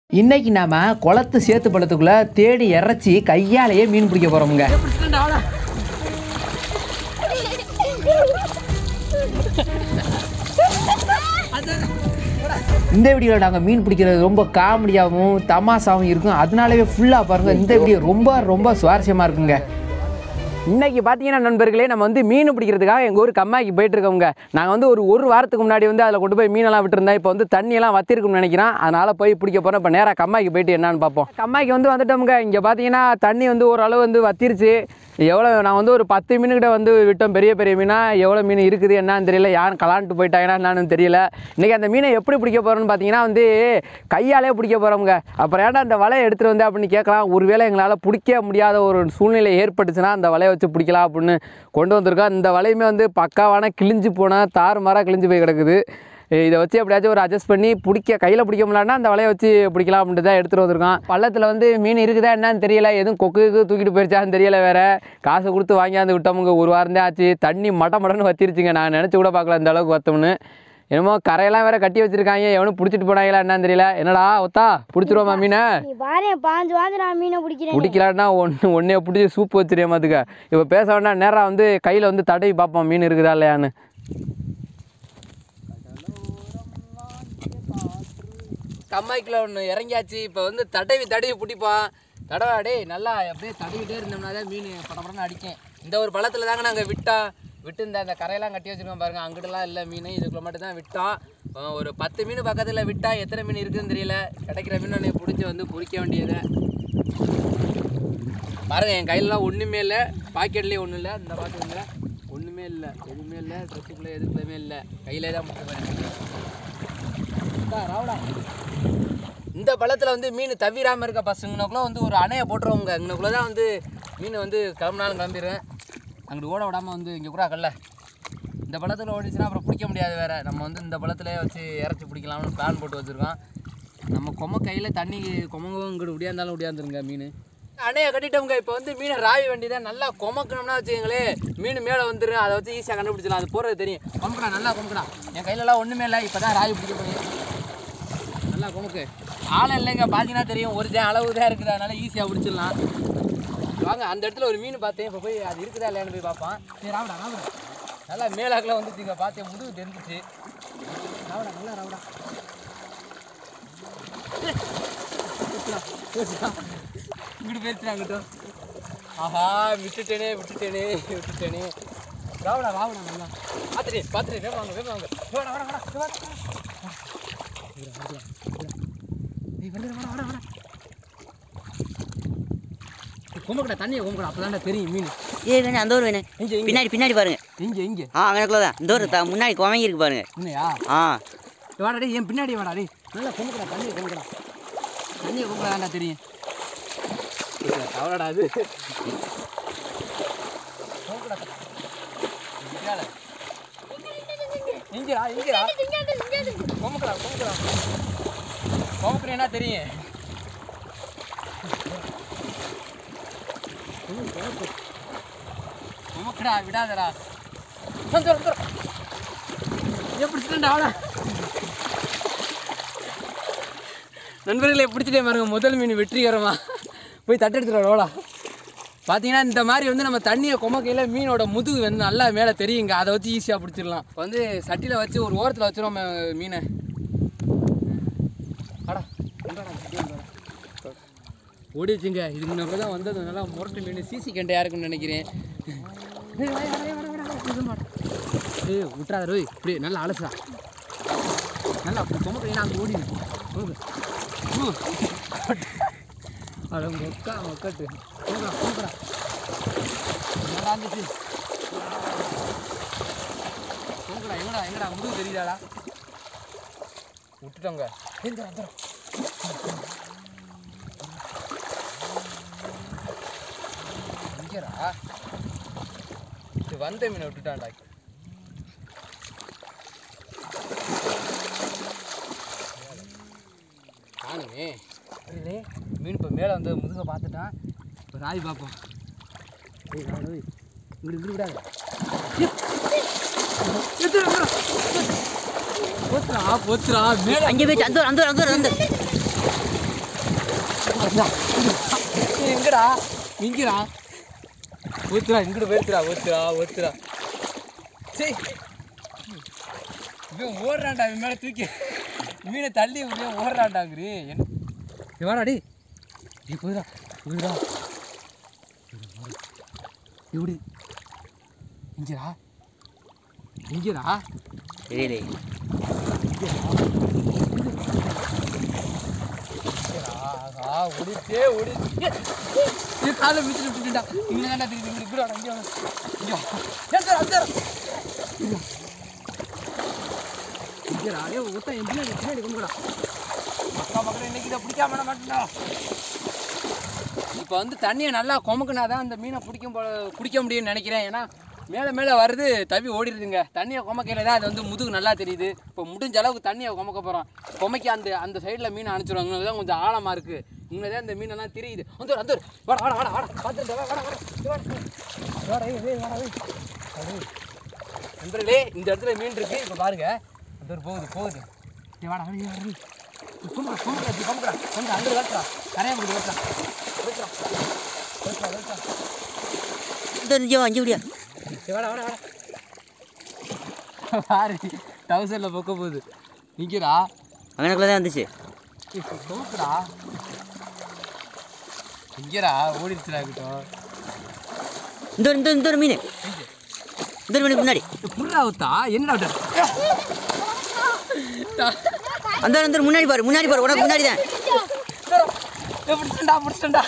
இன்னைக்கு நாம குளத்து சேத்து பழத்துக்குள்ள தேடி இறைச்சி கையாலேயே மீன் பிடிக்க போறோமுங்க இந்த வீடியோவில் நாங்கள் மீன் பிடிக்கிறது ரொம்ப காமெடியாகவும் தமாசாவும் இருக்கும் அதனாலவே ஃபுல்லாக பாருங்க இந்த வீடியோ ரொம்ப ரொம்ப சுவாரஸ்யமாக இருக்குங்க இன்னைக்கு பார்த்தீங்கன்னா நண்பர்களே நம்ம வந்து மீன் பிடிக்கிறதுக்காக எங்கள் ஊர் கம்மாய்க்கு போயிட்டு இருக்கோங்க நாங்கள் வந்து ஒரு ஒரு வாரத்துக்கு முன்னாடி வந்து அதில் கொண்டு போய் மீனெல்லாம் விட்டுருந்தேன் இப்போ வந்து தண்ணியெல்லாம் வத்திருக்கும்னு நினைக்கிறேன் அதனால் போய் பிடிக்க போகிறோம் இப்போ நேராக கம்மாய்க்கு போயிட்டு என்னன்னு பார்ப்போம் கம்மாய்க்கு வந்து வந்துட்டோமுங்க இங்கே பார்த்தீங்கன்னா தண்ணி வந்து ஓரளவு வந்து வத்திருச்சு எவ்வளோ நான் வந்து ஒரு பத்து மீனுக்கிட்ட வந்து விட்டோம் பெரிய பெரிய மீனாக எவ்வளோ மீன் இருக்குது என்னன்னு தெரியல யாரும் கலான்ட்டு போயிட்டாங்கன்னா என்னன்னு தெரியல இன்றைக்கி அந்த மீனை எப்படி பிடிக்க போகிறோன்னு பார்த்தீங்கன்னா வந்து கையாலே பிடிக்க போகிறோமுங்க அப்புறம் ஏன்டா அந்த வலையை எடுத்துகிட்டு வந்து அப்படின்னு கேட்கலாம் ஒருவேளை எங்களால் பிடிக்க முடியாத ஒரு சூழ்நிலை ஏற்பட்டுச்சுன்னா அந்த வலையை வச்சு பிடிக்கலாம் அப்படின்னு கொண்டு வந்திருக்கோம் இந்த வலையுமே வந்து பக்காவான கிழிஞ்சு போன தாறு மாறாக கிழிஞ்சு போய் கிடக்குது இதை வச்சு எப்படியாச்சும் ஒரு அட்ஜஸ்ட் பண்ணி பிடிக்க கையில் பிடிக்க முடியலன்னா அந்த வலையை வச்சு பிடிக்கலாம் அப்படின்ட்டு தான் எடுத்துகிட்டு வந்திருக்கோம் பள்ளத்தில் வந்து மீன் இருக்குதா என்னன்னு தெரியல எதுவும் கொக்குக்கு தூக்கிட்டு போயிருச்சான்னு தெரியல வேற காசு கொடுத்து வாங்கியாந்து விட்டோமுங்க ஒரு வாரம் தான் ஆச்சு தண்ணி மட்ட மடன்னு வத்திருச்சுங்க நான் நினச்சி கூட பார்க்கல இந்த அளவுக்கு வத்தோம்னு என்னமோ கரையெல்லாம் வேற கட்டி வச்சிருக்காங்க எவனும் பிடிச்சிட்டு போனாங்களா என்னன்னு தெரியல என்னடா ஒத்தா பிடிச்சிருவோமா மீனை நீ பாரு பாஞ்சு பாஞ்சு நான் மீனை பிடிக்கிறேன் பிடிக்கலான்னா ஒன்று ஒன்றே பிடிச்சி சூப் வச்சிருக்கேன் பார்த்துக்க இப்போ பேச வேண்டாம் நேராக வந்து கையில் வந்து தடவி பார்ப்போம் மீன் இருக்குதா இல்லையான்னு கம்மாய்க்குள்ள ஒன்று இறங்கியாச்சு இப்போ வந்து தடவி தடவி பிடிப்பான் தடவை டேய் நல்லா அப்படியே தடவிட்டே இருந்தோம்னா தான் மீன் படப்படன்னு அடிக்கும் இந்த ஒரு பழத்தில் தாங்க நாங்கள் விட்டோம் விட்டு இந்த அந்த கரையெல்லாம் கட்டி வச்சிருக்கோம் பாருங்க அங்கிட்டலாம் இல்லை மீன் இதுக்குள்ள மட்டும் தான் விட்டோம் அஹ் ஒரு பத்து மீன் பக்கத்தில் விட்டா எத்தனை மீன் இருக்குதுன்னு தெரியல கிடைக்கிற மீன் அன்னைக்கு பிடிச்சி வந்து பிடிக்க வேண்டியது பாருங்க என் கையிலலாம் ஒன்றுமே இல்லை பாக்கெட்லேயே ஒன்றும் இல்லை இந்த பாக்கெட்டில் ஒன்றுமே இல்லை எதுவுமே இல்லை ட்ரெஸ்ஸுக்குள்ளே எதுக்குள்ளேயுமே இல்லை கையிலே தான் முடிச்சு ராவடா இந்த பழத்தில் வந்து மீன் தவிராமல் இருக்க பசங்கனக்குள்ள வந்து ஒரு அணையை போட்டுருவோங்க இங்கனக்குள்ள தான் வந்து மீன் வந்து கிளம்புனாலும் கிளம்பிடுவேன் அங்கிட்டு ஓட விடாமல் வந்து இங்கே கூட கல்ல இந்த பழத்தில் ஓடிச்சுன்னா அப்புறம் பிடிக்க முடியாது வேறு நம்ம வந்து இந்த பழத்திலே வச்சு இறச்சி பிடிக்கலாம்னு பிளான் போட்டு வச்சுருக்கோம் நம்ம கொம கையில் தண்ணி கொமங்கவும் இங்கிட்டு உடையாந்தாலும் உடையாந்துருங்க மீன் அணையை கட்டிட்டோங்க இப்போ வந்து மீனை ராவி வேண்டியதான் நல்லா கொமக்கணும்னா வச்சுக்கோங்களேன் மீன் மேலே வந்துடும் அதை வச்சு ஈஸியாக கண்டுபிடிச்சலாம் அது போகிறது தெரியும் கொமக்கடா நல்லா கொமக்கடா என் கையிலலாம் ஒன்றுமே இல்லை இப்போ தான் ராவி பிடிக்க போய் நல்லா கொமுக்கு ஆழம் இல்லைங்க பார்த்தீங்கன்னா தெரியும் ஒரு ஜா அளவு தான் இருக்குது அதனால ஈஸியாக பிடிச்சிடலாம் வாங்க அந்த இடத்துல ஒரு மீன் பார்த்தேன் இப்போ போய் அது இருக்குதா இல்லையான்னு போய் பார்ப்பான் சரி ராவடா ராவடா நல்லா மேலாக்கில் வந்துச்சுங்க பார்த்தேன் முதுகு தெரிஞ்சிச்சு ராவடா நல்லா ராவடா இங்கிட்டு போயிருச்சு அங்கிட்டும் ஆஹா விட்டுட்டேனே விட்டுட்டேனே விட்டுட்டேனே ராவடா ராவடா நல்லா பார்த்துட்டு பார்த்துட்டு வேணும் வாங்க வேணும் வாங்க வாடா வாடா வாடா வாடா ஏய் வந்து வாடா வாடா வாடா கும்பக்கடா தண்ணியை கும்பக்கடா அப்போ தெரியும் மீன் ஏய் வேணா அந்த ஒரு வேணு இங்கே இங்கே பின்னாடி பின்னாடி பாருங்க இங்கே இங்கே ஆ அங்கனக்குள்ள தான் இந்த ஒரு த- முன்னாடி குவங்கி இருக்கு பாருங்க இல்லையா ஆ வாடா டேய் என் பின்னாடி வாடா டேய் நல்லா கும்பக்கடா தண்ணியை கும்பக்கடா தண்ணியை கும்பக்கடா தான்டா தெரியும் அவளடா அது கும்பக்கடா இங்கால. இங்கடா இங்கடா கும்பக்கடா கும்பக்கடா கும்பக்கடா என்ன தெரியும் கும்பக்கடா விடாதடா வந்துடும் வந்துடும் எப்படி அவடா நண்பர்களை பிடிச்சிட்டே பாருங்க முதல் மீன் வெற்றிகரமா போய் தட்டு எடுத்துடா பார்த்தீங்கன்னா இந்த மாதிரி வந்து நம்ம தண்ணியை கொமக்கையில் மீனோட முதுகு வந்து நல்லா மேலே தெரியுங்க அதை வச்சு ஈஸியாக பிடிச்சிடலாம் இப்போ வந்து சட்டியில் வச்சு ஒரு ஓரத்தில் வச்சிரும் நம்ம மீனை அடா இந்தாடா, இப்படியே இந்தாடா. ஓடிச்சுங்க இது முன்னாடி தான் வந்தது நல்லா முரட்டு மீன் சிசி கண்டையாக இருக்குன்னு நினைக்கிறேன் ஏய், வாடா, வாடா, வாடா, வாடா, வாடா, இது மாடா. ஏய் விட்றாத ரோய் இப்படி நல்லா அலசுடா நல்லா அப்படி கொமக்கிறீங்கன்னா அங்கே ஓடி அட மொக்கா மொக்கட்டு போங்கடா போங்கடா என்னடா இருந்துச்சு போங்கடா எங்கடா எங்கடா முதுகு தெரியுதாடா விட்டுட்டோங்க எந்திரா எந்திரா இங்கடா இது வந்த மீனை விட்டுட்டான்டா காணுமே புரியுதே மீன் இப்போ மேலே வந்து முதுக பார்த்துட்டான் இப்போ ராய் பார்ப்போம் ஏய் ராய் ராய் இங்கிட்டு இங்கிட்டு விடாத போச்சுரா போச்சுரா மேலே அங்கே போய் அந்த ஒரு அந்த ஒரு அந்த ஒரு அந்த ஏய், எங்கடா இங்கடா ஊத்துறா இங்கிட்டு போயிருத்துறா ஊத்துறா ஊத்துறா சரி இவன் ஓடுறான்டா இவன் மேலே தூக்கி மீனை தள்ளி இப்படியே ஓடுறான்டாங்கிறி என்ன இங்க வாடா டி நீ போயிடா போயிடா இப்படி இங்கடா இங்கடா தெரியலே ஆஹா ஓடிட்டே ஓடி இது காலை மிச்சிட்டு விட்டுட்டா இங்கே தானே திருப்பி இங்கே இப்படி வாடா இங்கே வாடா இங்கே வா. ஏன் சார் அந்த இங்கடா ஏ ஒருத்தன் என் பின்னாடி பின்னாடி கொண்டுடா அக்கா பக்கம் இன்னைக்கு இதை பிடிக்காம விட மாட்டேன்டா இப்போ வந்து தண்ணியை நல்லா கொமக்குனா தான் அந்த மீனை பிடிக்கும் போல பிடிக்க முடியும்னு நினைக்கிறேன் ஏன்னா மேலே மேலே வருது தவி ஓடிடுதுங்க தண்ணியை கொமக்கையில் தான் அது வந்து முதுகு நல்லா தெரியுது இப்போ முடிஞ்ச அளவுக்கு தண்ணியை கொமக்க போகிறோம் கொமைக்க அந்த அந்த சைடில் மீனை அனுப்பிச்சிடுவாங்க தான் கொஞ்சம் ஆழமாக இருக்குது இங்கே தான் இந்த மீனெல்லாம் தெரியுது வந்து வந்து வாடா வாடா வாடா வாடா பார்த்துட்டு வா, வாடா வாடா இங்க வாடா வாடா ஏய், ஏய், வாடா ஏய். வாடா, ஏய். நண்பர்களே இந்த இடத்துல மீன் இருக்கு இப்போ பாருங்க அந்த ஒரு போகுது போகுது ஏய், வாடா வாடா, ஏய், வாடா ஏய். கும்பிடா கும்பிடா இப்படி கும்பிடா கும்பிடா அங்கே வெட்டுறா கரையா முடியும் வெட்டுறா வெட்டுறா வெட்டுறா வெட்டுறா இந்த இங்கே வா இங்கே முடியா ஏய், வாடா வாடா வாடா பாரு டவுசரில் பொக்க போகுது நிற்கிறா அங்கனக்குள்ளே தான் வந்துச்சு தோக்குடா நிற்கிறா ஓடிடுச்சுடா கிட்டோம் இந்த ஒரு இந்த இந்த ஒரு மீன் இந்த ஒரு மீனுக்கு முன்னாடி புர்ரா ஊத்தா என்னடா விட்ட? அந்த ஒரு- அந்த ஒரு முன்னாடி பாரு முன்னாடி பாரு உனக்கு முன்னாடி தான் ஏய், பிடிச்சிட்டா பிடிச்சிட்டா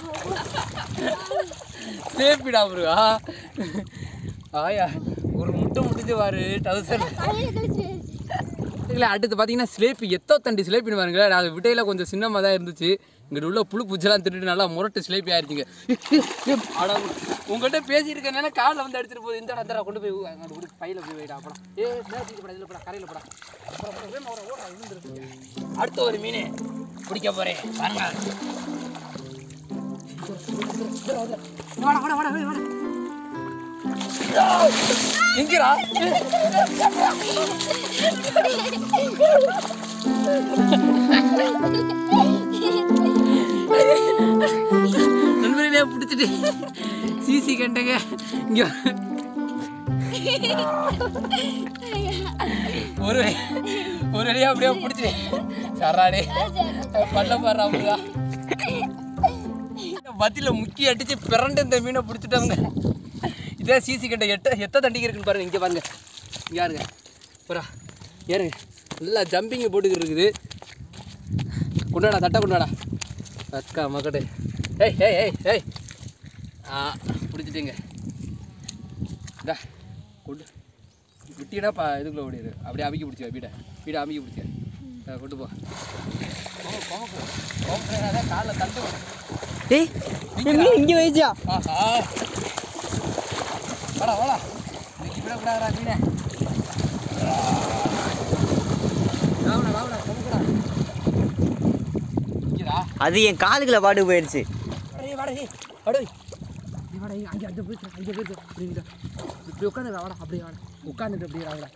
சேப்பிடா முருகா ஆயா ஒரு முட்டை முடிஞ்சு பாரு டவுசர் இல்லை அடுத்து பார்த்தீங்கன்னா ஸ்லேப்பி எத்தோ தண்டி ஸ்லேப்பின்னு பாருங்களேன் நான் விட்டையில் கொஞ்சம் சின்னமாக தான் இருந்துச்சு இங்கிட்ட உள்ள புழு பூச்செல்லாம் திட்டுட்டு நல்லா முரட்டு ஸ்லேப்பி ஆயிருச்சுங்க அடா உங்கள்கிட்ட பேசிட்டு இருக்கனால காலில் வந்து அடிச்சிட்டு போகுது இந்த இடத்துல கொண்டு போய் ஊ- அங்க கொண்டு போய் பையில போய் வைடா அப்புறம் ஏ நேரத்துக்கு படா இதில் படா கரையில் படா அப்புறம் அப்புறம் வேகமா ஓட, ஓட, விழுந்துருக்கு. அடுத்த ஒரு மீன் பிடிக்க போறேன் பாருங்க வாடா வாடா வாடா வாடா எங்கடா நண்பர்களே பிடிச்சிட்டு சிசி கண்டங்க இங்க ஒரு ஒரு அடியா அப்படியே பிடிச்சிட்டு சராடே பண்ண பாடுறா அப்படியா பத்தில முக்கி அடிச்சு பிறண்டு இந்த மீனை பிடிச்சிட்டாங்க இதே சிசி கண்ட எட்ட எத்த தண்டிக்கு இருக்குன்னு பாருங்க இங்கே பாருங்க இங்க யாருங்க போறா ஏறுங்க நல்லா ஜம்பிங்க போட்டுக்கிட்டு இருக்குது கொண்டாடா தட்டை கொண்டாடா அக்கா மக்கடு ஏய் ஏய் ஏய் ஏய் ஆ பிடிச்சிட்டீங்க இந்தா கொண்டு விட்டினா பா இதுக்குள்ளே ஓடிடு அப்படியே அமைக்கி பிடிச்சிக்க வீடை வீடை அமைக்கி பிடிச்சிக்க கொண்டு போ காலில் தண்டு வரும். ஏய் மீன் இங்கே வச்சா ஆஹா வாடா வாடா இன்னைக்கு விடக்கூடாதா மீனே வாடா வாடா கொம்புடா இங்கடா அது என் காலுக்குள்ள பாட்டு போயிடுச்சு அடே வாடா ஏய் வாடா ஏய். நீ வாடா ஏய், அங்கே அங்கே போயிட்டு அங்கே போயிட்டு புரியுதா இப்படி உட்காந்து வாடா அப்படியே வாடா உட்காந்துட்டு அப்படியே வாடா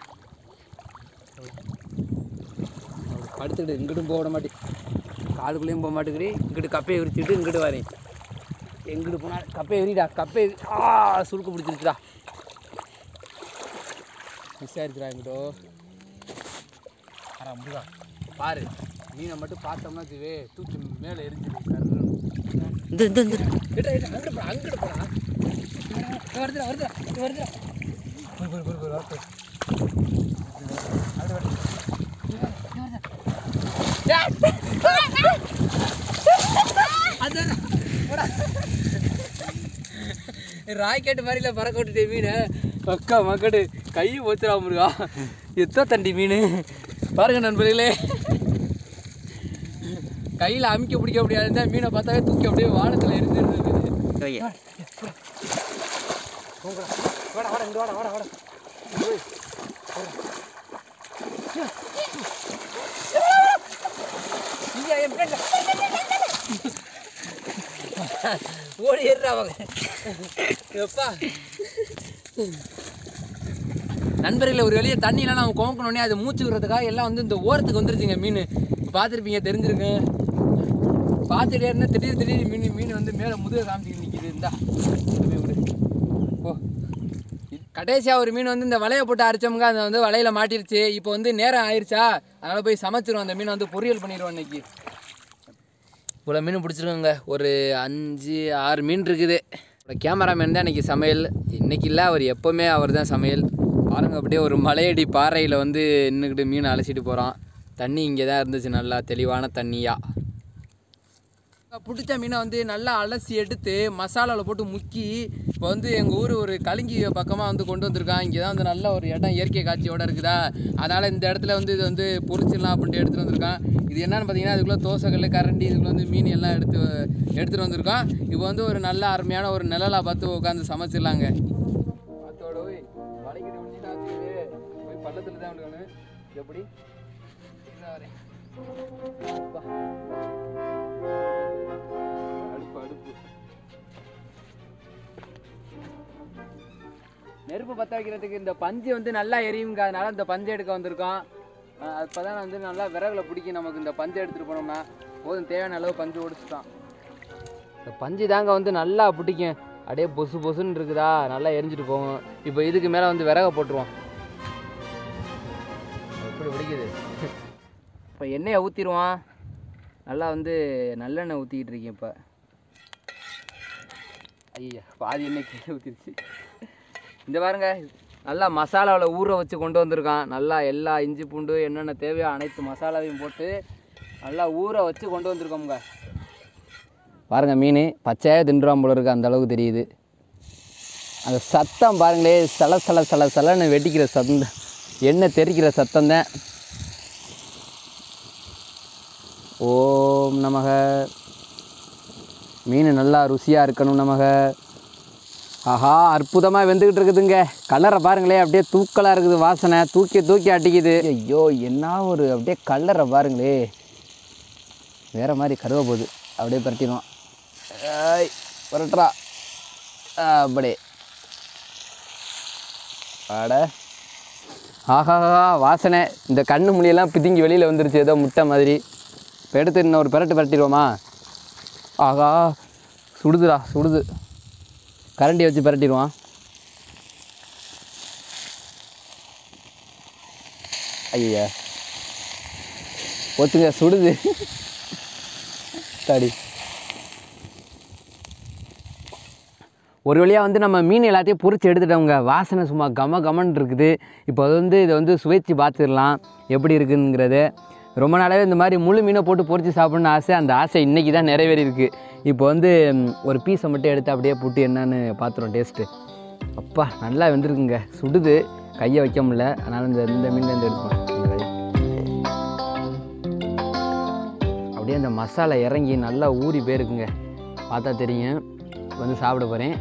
படுத்துக்கிட்டு இங்கிட்டும் போக விட மாட்டேன் காலுக்குள்ளேயும் போக மாட்டேங்கிறீ இங்கிட்டு கப்பையை விரிச்சிட்டு இங்கிட்டு வரேன் எங்கிட்டு போனா கப்பையை எறிடா கப்பை எறி- ஆ சுருக்கு பிடிச்சிருச்சுடா மிஸ் ஆயிருச்சுடா எங்கிட்டோ ஆரா முருகா பாரு மீனை மட்டும் பார்த்தோம்னா இதுவே தூக்கி மேலே எரிஞ்சிடு சர்ருன்னு. இந்த இந்த இந்த கிட்ட கிட்ட அங்கிட்டு போடா அங்கிட்டு போடா இங்க வருதுடா வருதுடா இங்க வருதுடா போய் போய் போய் போய் வா, போய் அப்படி வருது. இங்க வருது, இங்க வருது. டேய். அதான், போடா. ராக்கெட் மாதிரில பறக்க விட்டுட்டே மீன் அக்கா மக்கடு கை போச்சுடா முருகா எத்தோ தண்டி மீன் பாருங்க நண்பர்களே கையில் அமுக்க பிடிக்க முடியாது மீனை பார்த்தாவே தூக்கி அப்படியே வானத்தில் எரிஞ்சிட்டு இருக்குது வைய போங்கடா. வாடா வாடா இங்க வாடா வாடா வாடா ஓய், வாடா. இங்க என் friend. ஓடி ஏறுறா அவங்க எப்பா நண்பர்களே ஒரு வெளியே தண்ணியெல்லாம் நம்ம கோங்கணுன்னே அது மூச்சு விடுறதுக்காக எல்லாம் வந்து இந்த ஓரத்துக்கு வந்துருச்சுங்க மீன் பார்த்துருப்பீங்க தெரிஞ்சிருக்கு பா பார்த்துட்டே இருந்தால் திடீர் திடீர்னு மீன் மீன் வந்து மேலே முதுக காமிச்சிட்டு நிற்கிது இந்தா கொண்டு போய் விடு போ கடைசியாக ஒரு மீன் வந்து இந்த வலையை போட்டு அரைச்சோமுங்க அது வந்து வலையில் மாட்டிருச்சு இப்போ வந்து நேரம் ஆயிடுச்சா அதனால் போய் சமைச்சிரும் அந்த மீனை வந்து பொரியல் பண்ணிடுவோம் இன்னைக்கு இவ்வளோ மீன் பிடிச்சிருக்கோங்க ஒரு அஞ்சு ஆறு மீன் இருக்குது கேமராமேன் தான் இன்றைக்கி சமையல் இன்னைக்கு இல்லை அவர் எப்போவுமே அவர் தான் சமையல் பாருங்க அப்படியே ஒரு மலையடி பாறையில் வந்து நின்றுக்கிட்டு மீன் அலசிட்டு போகிறான் தண்ணி இங்கே தான் இருந்துச்சு நல்லா தெளிவான தண்ணியாக பிடிச்ச மீனை வந்து நல்லா அலசி எடுத்து மசாலாவில் போட்டு முக்கி இப்போ வந்து எங்கள் ஊர் ஒரு கலிங்கி பக்கமாக வந்து கொண்டு வந்திருக்கான் இங்கே தான் வந்து நல்ல ஒரு இடம் இயற்கை காட்சியோட இருக்குதா அதனால் இந்த இடத்துல வந்து இது வந்து பொரிச்சிடலாம் அப்படின்ட்டு எடுத்துகிட்டு வந்திருக்கான் இது என்னன்னு பார்த்தீங்கன்னா இதுக்குள்ளே தோசைக்கல் கரண்டி இதுக்குள்ள வந்து மீன் எல்லாம் எடுத்து எடுத்துகிட்டு வந்திருக்கோம் இப்போ வந்து ஒரு நல்ல அருமையான ஒரு நிழலாக பார்த்து உட்காந்து சமைச்சிடலாங்க அதோட போய் வளைக்கிட்டு முடிஞ்சுட்டா போய் பள்ளத்தில் தான் விடுவேன் எப்படி வரேன் அப்பா. அடுப்பு அடுப்பு நெருப்பு பற்ற வைக்கிறதுக்கு இந்த பஞ்சு வந்து நல்லா எரியுங்க அதனால இந்த பஞ்சை எடுக்க வந்திருக்கோம் அப்போ தான் வந்து நல்லா விறகுல பிடிக்கும் நமக்கு இந்த பஞ்சை எடுத்துகிட்டு போனோம்னா போதும் தேவையான அளவு பஞ்சு ஒடிச்சிட்டோம் இந்த பஞ்சு தாங்க வந்து நல்லா பிடிக்கும் அப்படியே பொசு பொசுன்னு இருக்குதா நல்லா எரிஞ்சிட்டு போகும் இப்போ இதுக்கு மேலே வந்து விறக போட்டுருவோம் எப்படி பிடிக்குது இப்போ எண்ணெயை ஊற்றிடுவான் நல்லா வந்து நல்லெண்ணெய் ஊற்றிக்கிட்டு இருக்கேன் இப்போ ஐயா பாதி எண்ணெய் கீழே ஊற்றிருச்சு இந்த பாருங்க நல்லா மசாலாவில் ஊற வச்சு கொண்டு வந்திருக்கான் நல்லா எல்லா இஞ்சி பூண்டு என்னென்ன தேவையோ அனைத்து மசாலாவையும் போட்டு நல்லா ஊற வச்சு கொண்டு வந்திருக்கோம்ங்க பாருங்க மீன் பச்சையாக தின்றான் போல இருக்கு அந்த அளவுக்கு தெரியுது அந்த சத்தம் பாருங்களே சல சல சல சலன்னு வெடிக்கிற சத்தம் எண்ணெய் தெறிக்கிற சத்தம் தான் ஓம் நமக மீன் நல்லா ருசியாக இருக்கணும் நமக ஆஹா அற்புதமாக வெந்துக்கிட்டு இருக்குதுங்க கலரை பாருங்களேன் அப்படியே தூக்கலாக இருக்குது வாசனை தூக்கி தூக்கி அடிக்குது ஐயோ என்ன ஒரு அப்படியே கலரை பாருங்களே வேற மாதிரி கருவ போகுது அப்படியே பரட்டிடுவோம் ஏய் பரட்டுறா அப்படியே அட ஆஹாஹா வாசனை இந்த கண்ணு மொழியெல்லாம் பிதுங்கி வெளியில் வந்துருச்சு ஏதோ முட்டை மாதிரி இப்போ எடுத்து இன்னும் ஒரு பெரட்டு பரட்டிடுவோமா ஆகா சுடுதுடா சுடுது கரண்டி வச்சு பரட்டிடுவான் ஐயா ஒத்துங்க சுடுது தாடி ஒரு வழியாக வந்து நம்ம மீன் எல்லாத்தையும் பொரிச்சு எடுத்துட்டோங்க வாசனை சும்மா கம கமன் இருக்குது இப்போ அது வந்து இதை வந்து சுவைச்சு பார்த்துடலாம் எப்படி இருக்குங்கிறது ரொம்ப நாளாகவே இந்த மாதிரி முழு மீனை போட்டு பொரிச்சு சாப்பிடணும்னு ஆசை அந்த ஆசை இன்றைக்கி தான் நிறைவேறி இருக்கு இப்போ வந்து ம், ஒரு பீஸை மட்டும் எடுத்து அப்படியே போட்டு என்னன்னு பார்த்துருவோம் டேஸ்ட்டு அப்பா நல்லா வெந்திருக்குங்க சுடுது கையை வைக்க முடியல அதனால் இந்த இந்த மீன் இந்த எடுப்போம் அப்படியே அந்த மசாலா இறங்கி நல்லா ஊறி போயிருக்குங்க பார்த்தா தெரியும் வந்து சாப்பிட போகிறேன்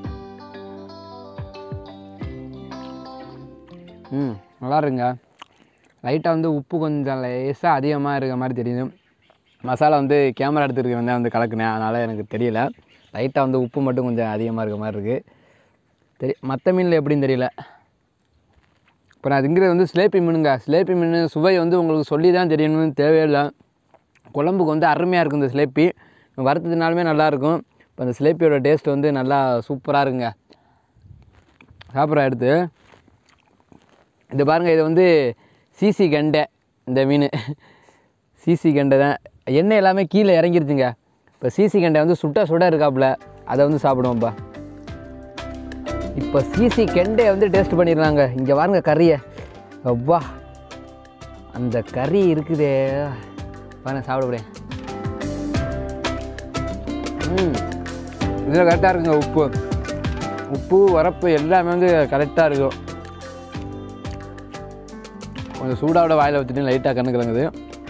ம் நல்லா இருக்குங்க லைட்டாக வந்து உப்பு கொஞ்சம் லேசாக அதிகமாக இருக்க மாதிரி தெரியுது மசாலா வந்து கேமரா எடுத்துருக்க வந்து வந்து கலக்குனேன் அதனால் எனக்கு தெரியல லைட்டாக வந்து உப்பு மட்டும் கொஞ்சம் அதிகமாக இருக்க மாதிரி இருக்குது தெரி மற்ற மீனில் எப்படின்னு தெரியல இப்போ நான் திங்கிறது வந்து சிலேப்பி மீனுங்க சிலேப்பி மீன் சுவை வந்து உங்களுக்கு சொல்லி தான் தெரியணும்னு தேவையில்லை குழம்புக்கு வந்து அருமையாக இருக்கும் இந்த சிலேப்பி வறுத்ததுனாலுமே நல்லாயிருக்கும் இப்போ அந்த சிலேப்பியோட டேஸ்ட் வந்து நல்லா சூப்பராக இருக்குங்க சாப்பிட்ற எடுத்து இது பாருங்கள் இது வந்து சிசி கெண்டை இந்த மீன் சிசி கெண்டை தான் எண்ணெய் எல்லாமே கீழே இறங்கிருச்சுங்க இப்போ சிசி கெண்டை வந்து சுட்ட சுட இருக்காப்புல அதை வந்து சாப்பிடுவோம்ப்பா இப்போ சிசி கெண்டையை வந்து டேஸ்ட் பண்ணிடுறாங்க இங்கே பாருங்க கறியை அப்பா அந்த கறி இருக்குதே பாருங்க சாப்பிட ம் இதில் கரெக்டாக இருக்குங்க உப்பு உப்பு வரப்பு எல்லாமே வந்து கரெக்டாக இருக்கும் கொஞ்சம் சூடாவோட வாயில் வச்சுட்டு லைட்டாக கண்ணு கலங்குது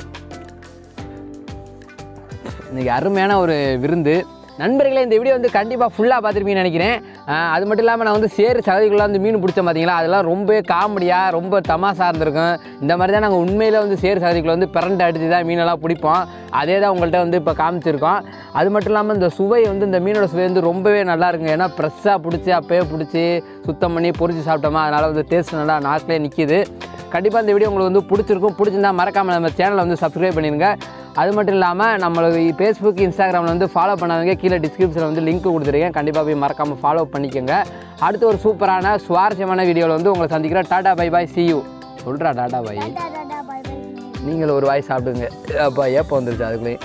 இன்றைக்கி அருமையான ஒரு விருந்து நண்பர்களே இந்த வீடியோ வந்து கண்டிப்பாக ஃபுல்லாக பார்த்துருப்பீங்கன்னு நினைக்கிறேன் ஆஹ் அது மட்டும் இல்லாமல் நான் வந்து சேரு சகதிக்குள்ளே வந்து மீன் பிடிச்சேன் பார்த்தீங்களா அதெல்லாம் ரொம்ப காமெடியாக ரொம்ப தமாசா இருந்திருக்கும் இந்த மாதிரி தான் நாங்கள் உண்மையில் வந்து சேரு சகதிக்குள்ளே வந்து பிரண்டை அடித்து தான் மீனெல்லாம் பிடிப்போம் அதே தான் உங்கள்கிட்ட வந்து இப்போ காமிச்சிருக்கோம் அது மட்டும் இல்லாமல் இந்த சுவை வந்து இந்த மீனோட சுவை வந்து ரொம்பவே நல்லா இருக்குங்க ஏன்னா ஃப்ரெஷ்ஷாக பிடிச்சி அப்பயே பிடிச்சி சுத்தம் பண்ணி பொரிச்சு சாப்பிட்டோமா அதனால் வந்து டேஸ்ட் நல்லா நாக்கிலே நிற்கிது கண்டிப்பாக இந்த வீடியோ உங்களுக்கு வந்து பிடிச்சிருக்கும் பிடிச்சிருந்தா மறக்காமல் நம்ம சேனலை வந்து சப்ஸ்கிரைப் பண்ணிடுங்க அது மட்டும் இல்லாமல் நம்மளுக்கு ஃபேஸ்புக் இன்ஸ்டாகிராமில் வந்து ஃபாலோ பண்ணாதவங்க கீழே டிஸ்கிரிப்ஷனில் வந்து லிங்க் கொடுத்துருக்கேன் கண்டிப்பாக போய் மறக்காமல் ஃபாலோ பண்ணிக்கோங்க அடுத்து ஒரு சூப்பரான சுவாரஸ்யமான வீடியோவில் வந்து உங்களை சந்திக்கிறேன் tata bye bye see you சொல்கிறா tata bye tata tata bye bye நீங்கள் ஒரு வாய் சாப்பிடுங்க அப்பா ஏப்போ வந்துருச்சு அதுக்குள்ளேயும்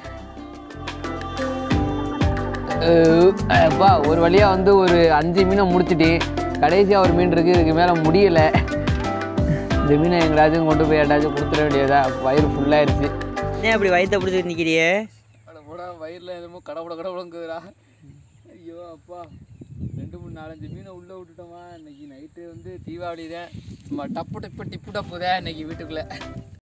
அஹ் அப்பா ஒரு வழியாக வந்து ஒரு அஞ்சு மீனை முடிச்சிட்டேன் கடைசியாக ஒரு மீன் இருக்குது இதுக்கு மேலே முடியலை இந்த மீனை எங்கேயாச்சும் கொண்டு போய் ஏட்டாச்சும் கொடுத்துட வேண்டியதா வயிறு ஃபுல்லாகிடுச்சு ஏன் அப்படி வயிற்ற பிடிச்சிட்டு நிற்கிறியே போடா வயிறில் என்னமோ கடவுட கடவுடங்குதுடா ஐயோ அப்பா ரெண்டு மூணு நாலஞ்சு மீனை உள்ளே விட்டுட்டோமா இன்னைக்கு நைட்டு வந்து தீபாவளி தான் சும்மா டப்பு டப்பு டிப்பு டப்பு தான் இன்னைக்கு வீட்டுக்குள்ளே